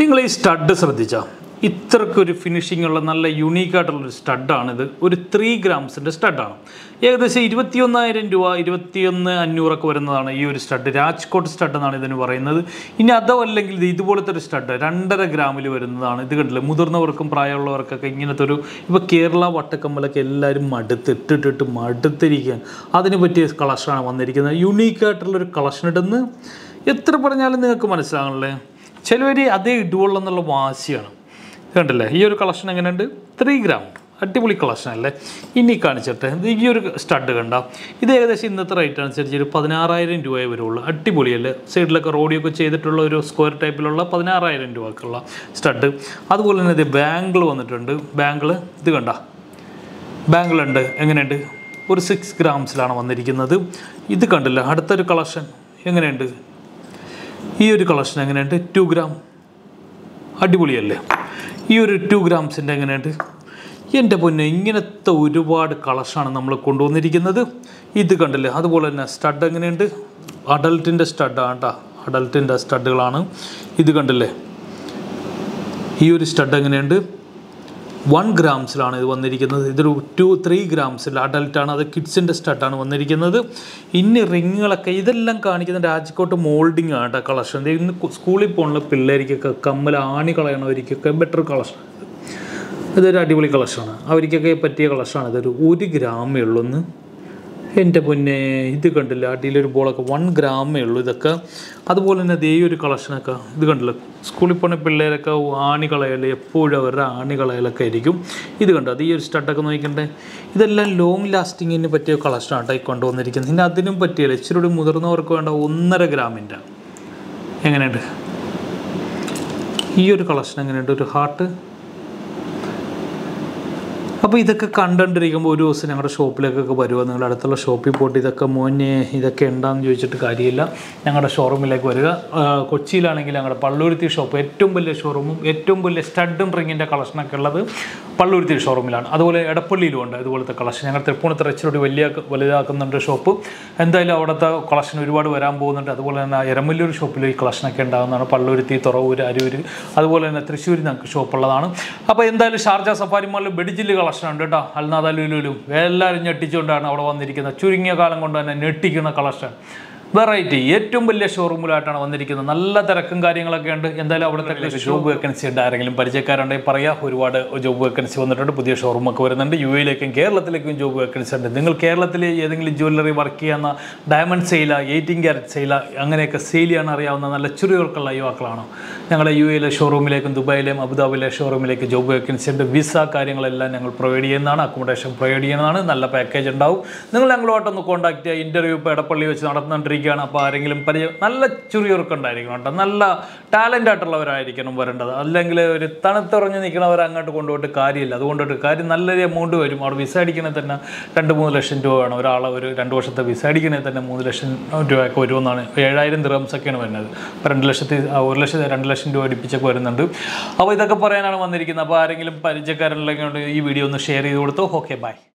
നിങ്ങൾ ഈ സ്റ്റഡ് ശ്രദ്ധിച്ചാൽ ഇത്രക്കൊരു ഫിനിഷിംഗ് ഉള്ള നല്ല യുണീക്ക് ആയിട്ടുള്ളൊരു സ്റ്റഡാണിത് ഒരു ത്രീ ഗ്രാംസിൻ്റെ സ്റ്റഡാണ് ഏകദേശം ഇരുപത്തിയൊന്നായിരം രൂപ ഇരുപത്തിയൊന്ന് അഞ്ഞൂറൊക്കെ വരുന്നതാണ് ഈ ഒരു സ്റ്റഡ് രാജ്കോട്ട് സ്റ്റഡ് എന്നാണ് ഇതിന് പറയുന്നത് ഇനി അതോ അല്ലെങ്കിൽ ഇത് ഇതുപോലത്തെ ഒരു സ്റ്റഡ് രണ്ടര ഗ്രാമിൽ വരുന്നതാണ് ഇത് കണ്ടില്ലേ മുതിർന്നവർക്കും പ്രായമുള്ളവർക്കൊക്കെ ഇങ്ങനത്തെ ഒരു ഇപ്പോൾ കേരള വട്ടക്കമ്മലൊക്കെ എല്ലാവരും മടുത്ത് ഇട്ടിട്ടിട്ട് മടുത്തിരിക്കാൻ അതിന് പറ്റിയ കളക്ഷനാണ് വന്നിരിക്കുന്നത് യുണീക്ക് ആയിട്ടുള്ളൊരു കളക്ഷൻ ഇടുന്ന് എത്ര പറഞ്ഞാലും നിങ്ങൾക്ക് മനസ്സിലാകണല്ലേ ചിലവർ അതേ ഇടുവുള്ളൂ എന്നുള്ള വാശിയാണ് കണ്ടില്ലേ ഈ ഒരു കളക്ഷൻ എങ്ങനെയുണ്ട് ത്രീ ഗ്രാം അടിപൊളി കളക്ഷൻ അല്ലേ ഇനി കാണിച്ചിട്ട് ഇത് ഈ ഒരു സ്റ്റഡ് കണ്ട ഇത് ഏകദേശം ഇന്നത്തെ റേറ്റ് അനുസരിച്ച് ഒരു പതിനാറായിരം രൂപയെ വരുള്ളൂ അടിപൊളിയല്ലേ സൈഡിലൊക്കെ റോഡിയൊക്കെ ചെയ്തിട്ടുള്ള ഒരു സ്ക്വയർ ടൈപ്പിലുള്ള പതിനാറായിരം രൂപക്കുള്ള സ്റ്റഡ് അതുപോലെ തന്നെ ഇത് ബാങ്കിൾ വന്നിട്ടുണ്ട് ബാങ്കിൾ ഇത് കണ്ട ബാങ്കിളുണ്ട് എങ്ങനെയുണ്ട് ഒരു സിക്സ് ഗ്രാംസിലാണ് വന്നിരിക്കുന്നത് ഇത് കണ്ടില്ല അടുത്തൊരു കളക്ഷൻ എങ്ങനെയുണ്ട് ഈ ഒരു കളക്ഷൻ എങ്ങനെയുണ്ട് ടു ഗ്രാം അടിപൊളിയല്ലേ ഈ ഒരു ടു ഗ്രാംസിൻ്റെ എങ്ങനെയുണ്ട് എൻ്റെ പൊന്നെ ഇങ്ങനത്തെ ഒരുപാട് കളക്ഷനാണ് നമ്മൾ കൊണ്ടുവന്നിരിക്കുന്നത് ഇത് കണ്ടില്ലേ അതുപോലെ തന്നെ സ്റ്റഡ് എങ്ങനെയുണ്ട് അഡൽട്ടിൻ്റെ സ്റ്റഡാണ് കേട്ടോ അഡൽട്ടിൻ്റെ സ്റ്റഡുകളാണ് ഇത് കണ്ടില്ലേ ഈ ഒരു സ്റ്റഡ് എങ്ങനെയുണ്ട് വൺ ഗ്രാംസിലാണ് ഇത് വന്നിരിക്കുന്നത് ഇതൊരു ടു ത്രീ ഗ്രാംസിൽ അഡൽട്ടാണ് അത് കിഡ്സിൻ്റെ സ്റ്റഡാണ് വന്നിരിക്കുന്നത് ഇനി റിങ്ങുകളൊക്കെ ഇതെല്ലാം കാണിക്കുന്ന രാജ്കോട്ട് മോൾഡിംഗ് ആണ് കേട്ടോ കളക്ഷൻ ഇന്ന് കു- സ്കൂളിൽ പോകുന്ന പിള്ളേർക്കൊക്കെ കമ്മൽ ആണി കളയണവർക്കൊക്കെ ബെറ്റർ കളക്ഷൻ ഇതൊരു അടിപൊളി കളക്ഷനാണ് അവർക്കൊക്കെ പറ്റിയ കളക്ഷനാണ് ഇതൊരു ഒരു ഗ്രാമേ ഉള്ളൂ ഒന്ന് എൻ്റെ പൊന്നെ ഇത് കണ്ടില്ല അടിയിലൊരു ബോളൊക്കെ വൺ ഗ്രാമേ ഉള്ളൂ ഇതൊക്കെ അതുപോലെ തന്നെ ദേ ഈ ഒരു കളക്ഷനൊക്കെ ഇത് കണ്ടില്ല സ്കൂളിൽ പോകുന്ന പിള്ളേരൊക്കെ ആണി കളയൽ എപ്പോഴും അവരുടെ ആണി കളയലൊക്കെ ആയിരിക്കും ഇത് കണ്ടോ അത് ഈ ഒരു സ്റ്റഡൊക്കെ നോക്കണ്ടേ ഇതെല്ലാം ലോങ് ലാസ്റ്റിങ്ങിന് പറ്റിയ കളക്ഷനാണ് കേട്ടോ ഈ കൊണ്ടുവന്നിരിക്കുന്നത് ഇനി അതിനും പറ്റിയല്ല ഇച്ചിരി കൂടി മുതിർന്നവർക്ക് വേണ്ട ഒന്നര ഗ്രാമിൻ്റെ എങ്ങനെയുണ്ട് ഈ ഒരു കളക്ഷൻ എങ്ങനെയുണ്ട് ഒരു ഹാർട്ട് അപ്പോൾ ഇതൊക്കെ കണ്ടുകൊണ്ടിരിക്കുമ്പോൾ ഒരു ദിവസം ഞങ്ങളുടെ ഷോപ്പിലേക്കൊക്കെ വരുമോ നിങ്ങൾ അടുത്തുള്ള ഷോപ്പിൽ പോയിട്ട് ഇതൊക്കെ മോനെ ഇതൊക്കെ ഉണ്ടാന്ന് ചോദിച്ചിട്ട് കാര്യമില്ല ഞങ്ങളുടെ ഷോറൂമിലേക്ക് വരിക ആ, കൊച്ചിയിലാണെങ്കിൽ ഞങ്ങളുടെ പള്ളുരുത്തി ഷോപ്പ് ഏറ്റവും വലിയ ഷോറൂമും ഏറ്റവും വലിയ സ്റ്റഡും റിങ്ങിൻ്റെ കളക്ഷനൊക്കെ ഉള്ളത് പള്ളുരുത്തി ഷോറൂമിലാണ് അതുപോലെ എടപ്പള്ളിയിലും ഉണ്ട് ഇതുപോലത്തെ കളക്ഷൻ ഞങ്ങൾ തൃപ്പൂണിത്തറ ഇച്ചിരി വലിയ വലുതാക്കുന്നുണ്ട് ഷോപ്പ് എന്തായാലും അവിടുത്തെ കളക്ഷൻ ഒരുപാട് വരാൻ പോകുന്നുണ്ട് അതുപോലെ തന്നെ എരമല്ലൂർ ഷോപ്പിൽ ഈ കളക്ഷനൊക്കെ ഉണ്ടാകുന്നതാണ് പള്ളുരുത്തി തുറവൂർ അരൂർ അതുപോലെ തന്നെ തൃശ്ശൂർ ഞങ്ങൾക്ക് ഷോപ്പുള്ളതാണ് അപ്പോൾ എന്തായാലും ഷാർജ സഫാരി മാളിൽ ബെഡിജില്ല് കളക്ഷൻ ഉണ്ട് കേട്ടോ അൽനാദ ലുലുലും എല്ലാവരും ഞെട്ടിച്ചുകൊണ്ടാണ് അവിടെ വന്നിരിക്കുന്നത് ചുരുങ്ങിയ കാലം കൊണ്ട് തന്നെ ഞെട്ടിക്കുന്ന കളക്ഷൻ വെറൈറ്റി ഏറ്റവും വലിയ ഷോറൂമിലായിട്ടാണ് വന്നിരിക്കുന്നത് നല്ല തിരക്കും കാര്യങ്ങളൊക്കെ ഉണ്ട് എന്തായാലും അവിടുത്തെ ജോബ് വേക്കൻസി ഉണ്ട് ആരെങ്കിലും പരിചയക്കാരുണ്ടെങ്കിൽ പറയാം ഒരുപാട് ജോബ് വേക്കൻസി വന്നിട്ടുണ്ട് പുതിയ ഷോറൂമൊക്കെ വരുന്നുണ്ട് യു എയിലേക്കും കേരളത്തിലേക്കും ജോബ് വേക്കൻസി ഉണ്ട് നിങ്ങൾ കേരളത്തിൽ ഏതെങ്കിലും ജ്വല്ലറി വർക്ക് ചെയ്യുന്ന ഡയമണ്ട് സെയില എയ്റ്റീൻ ക്യാരറ്റ് സെയില അങ്ങനെയൊക്കെ സെയിൽ ചെയ്യാൻ അറിയാവുന്ന നല്ല ചുരുക്കൾക്കുള്ള യുവാക്കളാണോ ഞങ്ങളുടെ യു എയിലെ ഷോറൂമിലേക്കും ദുബായിലെയും അബുദാബിയിലെ ഷോറൂമിലേക്ക് ജോബ് വേക്കൻസി ഉണ്ട് വിസ കാര്യങ്ങളെല്ലാം ഞങ്ങൾ പ്രൊവൈഡ് ചെയ്യുന്നതാണ് അക്കോമഡേഷൻ പ്രൊവൈഡ് ചെയ്യുന്നതാണ് നല്ല പാക്കേജ് ഉണ്ടാവും നിങ്ങൾ ഞങ്ങളുമായിട്ടൊന്ന് കോൺടാക്ട് ചെയ്യുക ഇൻ്റർവ്യൂ ഇപ്പോൾ എടപ്പള്ളി വെച്ച് നടന്നുകൊണ്ടിരിക്കുകയാണ് അപ്പോൾ ആരെങ്കിലും പരിചയം നല്ല ചുറിയൊർക്ക് ഉണ്ടായിരിക്കണം കേട്ടോ നല്ല ടാലൻ്റ് ആയിട്ടുള്ളവരായിരിക്കണം വരേണ്ടത് അല്ലെങ്കിൽ ഒരു തണുത്തുറഞ്ഞ് നിൽക്കണവർ അങ്ങോട്ട് കൊണ്ടുപോയിട്ട് കാര്യമില്ല അതുകൊണ്ടിട്ട് കാര്യം നല്ലൊരു എമൗണ്ട് വരും അവിടെ വിസ അടിക്കണേ തന്നെ രണ്ട് മൂന്ന് ലക്ഷം രൂപ വേണം ഒരാളെ ഒരു രണ്ട് വർഷത്തെ വിസ അടിക്കണേ തന്നെ മൂന്ന് ലക്ഷം രൂപയൊക്കെ വരുമെന്നാണ് ഏഴായിരം ദിറംസ് ഒക്കെയാണ് വരുന്നത് അപ്പോൾ രണ്ട് ലക്ഷത്തി ആ, ഒരു ലക്ഷത്തി രണ്ട് ലക്ഷം രൂപ അടുപ്പിച്ചൊക്കെ വരുന്നുണ്ട് അപ്പോൾ ഇതൊക്കെ പറയാനാണ് വന്നിരിക്കുന്നത് അപ്പോൾ ആരെങ്കിലും പരിചയക്കാരുണ്ടെങ്കിൽ ഈ വീഡിയോ ഒന്ന് ഷെയർ ചെയ്ത് കൊടുത്തോ ഓക്കെ ബൈ